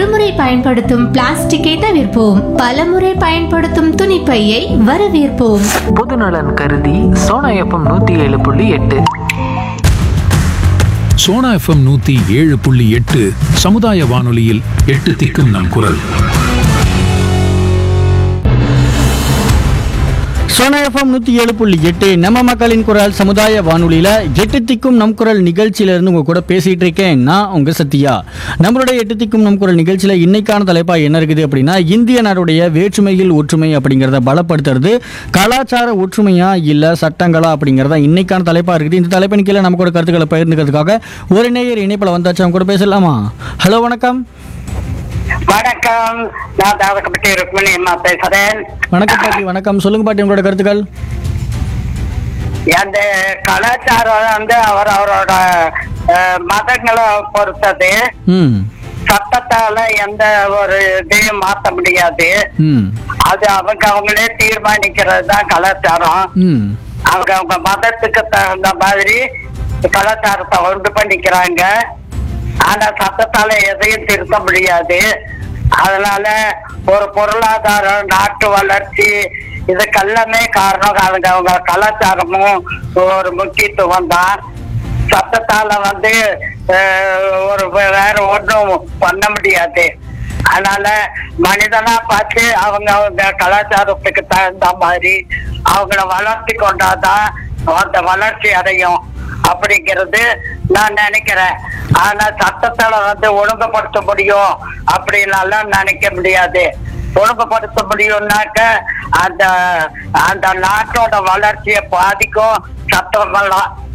ஒருமுறை பயன்படுத்தும் பிளாஸ்டிக்கை தவிர்ப்போம் பலமுறை பயன்படுத்தும் துணிப்பையை வரவேற்போம் பொதுநலன் கருதி சோனா எஃப்எம் நூத்தி ஏழு புள்ளி எட்டு சோனா எஃப்எம் நூத்தி ஏழு புள்ளி எட்டு சமுதாய வானொலியில் எட்டு திக்கும் நம் குரல் சோனா எஃப்எம் நூற்றி ஏழு புள்ளி எட்டு நம்ம மக்களின் குரல் சமுதாய வானொலியில் எட்டு திக்கும் நம் குரல் நிகழ்ச்சியிலேருந்து உங்கள் கூட பேசிகிட்டு இருக்கேன் நான் உங்கள் சத்யா நம்மளுடைய எட்டு திக்கும் நம் குரல் நிகழ்ச்சியில் இன்னைக்கான தலைப்பாக என்ன இருக்குது அப்படின்னா இந்திய நாடுடைய வேற்றுமையில் ஒற்றுமை அப்படிங்கிறத பலப்படுத்துறது கலாச்சார ஒற்றுமையா இல்லை சட்டங்களா அப்படிங்கிறத இன்னைக்கான தலைப்பாக இருக்குது இந்த தலைப்பின் கீழே நம்ம கூட கருத்துக்களை பகிர்ந்துக்கிறதுக்காக ஒரு நேயர் இணைப்பில் வந்தாச்சு அவங்க கூட பேசலாமா ஹலோ வணக்கம் வணக்கம் நான் தாவகப்பட்டி ருக்மணி அம்மா பேசுறேன் வணக்கம் பாட்டி வணக்கம் சொல்லுங்க பாட்டி உங்களோட கருத்துக்கள் அந்த கலாச்சாரம் வந்து அவர் அவரோட அஹ், மதங்களை பொறுத்தது ம் சட்டத்தால எந்த ஒரு இதையும் மாத்த முடியாது ம் அது அவங்க அவங்களே தீர்மானிக்கிறது தான் கலாச்சாரம் ம் அவங்க அவங்க மதத்துக்கு தகுந்த மாதிரி கலாச்சாரத்தை உண்டு பண்ணிக்கிறாங்க ஆனா சட்டத்தால எதையும் திருத்த முடியாது அதனால ஒரு பொருளாதாரம் நாட்டு வளர்ச்சி இதுக்கெல்லாமே காரணம் அவங்க அவங்க கலாச்சாரமும் ஒரு முக்கியத்துவம் தான் சட்டத்தால வந்து அஹ், ஒரு வே- வேற ஒன்றும் பண்ண முடியாது அதனால மனிதனா பார்த்து அவங்க அவங்க கலாச்சாரத்துக்கு தகுந்த மாதிரி அவங்கள வளர்த்தி கொண்டாதான் அந்த வளர்ச்சி அடையும் அப்படிங்கிறது நான் நினைக்கிறேன் ஆனா சட்டத்தால வந்து ஒழுங்குபடுத்த முடியும் அப்படின்னாலாம் நினைக்க முடியாது ஒழுங்குபடுத்த முடியும்னாக்க அந்த அந்த நாட்டோட வளர்ச்சியை பாதிக்கும் சட்டமெல்லாம்